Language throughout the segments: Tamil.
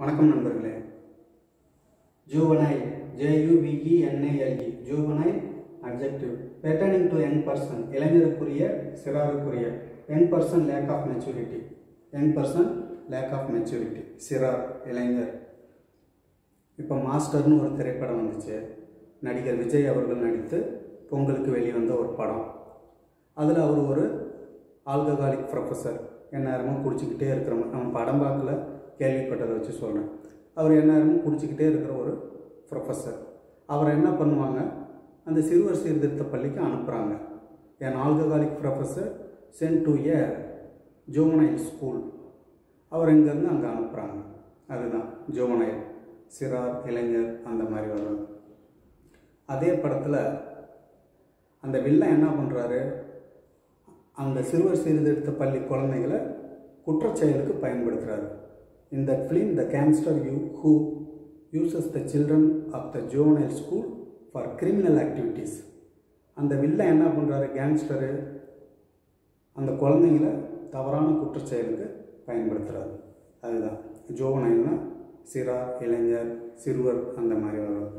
வணக்கம் நண்பர்களே juvenile ஜேயுவிஇஎன்ஐஎல்இ juvenile adjective பெர்டனிங் to young person இளைஞருக்குரிய சிறாருக்குரிய young person lack of maturity young person lack of maturity சிறார் இளைஞர் இப்போ மாஸ்டர்னு ஒரு திரைப்படம் வந்துச்சு நடிகர் விஜய் அவர்கள் நடித்து பொங்கலுக்கு வெளிவந்த ஒரு படம் அதில் அவர் ஒரு ஆல்கஹாலிக் ப்ரொஃபஸர் எந்நேரமும் குடிச்சிக்கிட்டே இருக்கிறவங்க நம்ம படம் பார்க்கல கேள்விப்பட்டதை வச்சு சொல்கிறேன் அவர் எந்நேரமும் குடிச்சிக்கிட்டே இருக்கிற ஒரு ப்ரொஃபஸர் அவரை என்ன பண்ணுவாங்க அந்த சிறுவர் சீர்திருத்த பள்ளிக்கு அனுப்புகிறாங்க an alcoholic professor sent to a juvenile school அவர் இங்கேருந்து அங்கே அனுப்புகிறாங்க அதுதான் ஜோமனைல் சிறார் இளைஞர் அந்த மாதிரி வர்றது அதே படத்தில் அந்த வில்லன் என்ன பண்ணுறாரு அந்த சிறுவர் சீர்திருத்த பள்ளி குழந்தைகளை குற்றச்செயலுக்கு பயன்படுத்துகிறாரு இந்த film the gangster you who uses the children of the juvenile school for criminal activities அந்த வில்லன் என்ன பண்ணுறாரு கேங்ஸ்டரு அந்த குழந்தைங்கள தவறான குற்றச்செயலுக்கு பயன்படுத்துகிறாரு அதுதான் ஜோவனைல்னா சிறார் இளைஞர் சிறுவர் அந்த மாதிரி வர்றது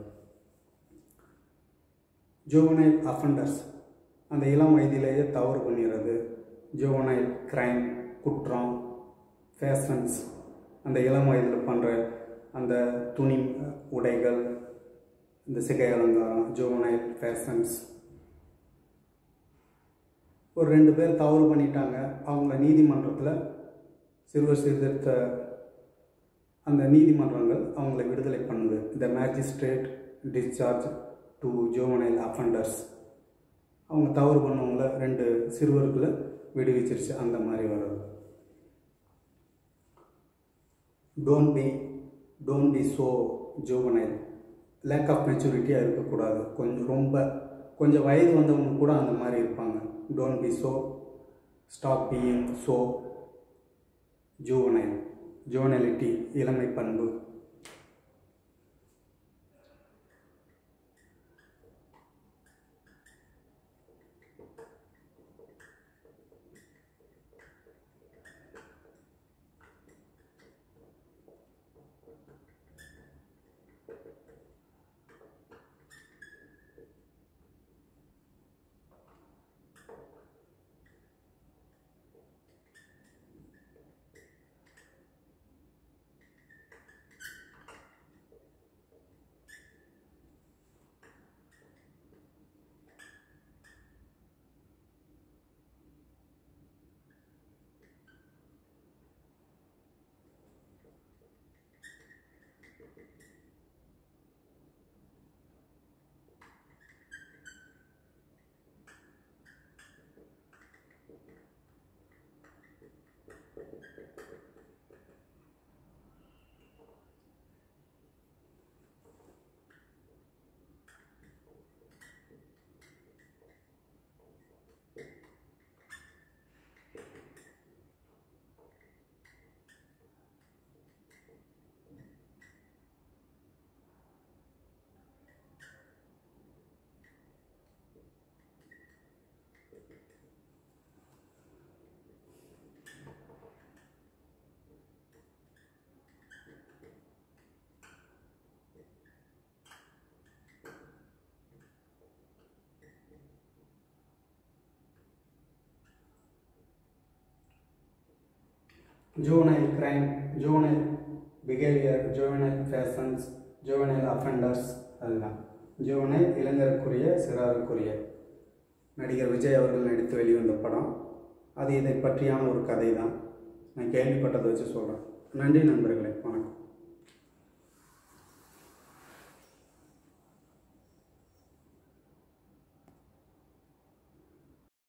ஜோவனைல் அஃபண்டர்ஸ் அந்த இளம் வயதிலேயே தவறு பண்ணிடுறது ஜோவனைல் கிரைம் குற்றம் ஃபேஷன்ஸ் அந்த இளம் வயதில் பண்ணுற அந்த துணி உடைகள் இந்த சிகை அலங்காரம் ஜோவனைல் ஃபேஷன்ஸ் ஒரு ரெண்டு பேர் தவறு பண்ணிட்டாங்க அவங்க நீதிமன்றத்தில் சிறுவர் சீர்திருத்த அந்த நீதிமன்றங்கள் அவங்களை விடுதலை பண்ணுது the magistrate discharge to juvenile offenders அவங்க தவறு பண்ணவங்கள ரெண்டு சிறுவர்களை விடுவிச்சிருச்சு அந்த மாதிரி வர்றது don't be don't be so juvenile lack of மெச்சூரிட்டியாக இருக்கக்கூடாது கொஞ்சம் ரொம்ப கொஞ்சம் வயது வந்தவங்க கூட அந்த மாதிரி இருப்பாங்க don't be so stop being so juvenile juvenility இளமை பண்பு juvenile crime, juvenile behavior, juvenile fashions, juvenile offenders அதுதான் juvenile இளைஞருக்குரிய சிறாருக்குரிய நடிகர் விஜய் அவர்கள் நடித்து வெளிவந்த படம் அது இதை பற்றியான ஒரு கதை தான் நான் கேள்விப்பட்டதை வச்சு சொல்கிறேன் நன்றி நண்பர்களே வணக்கம்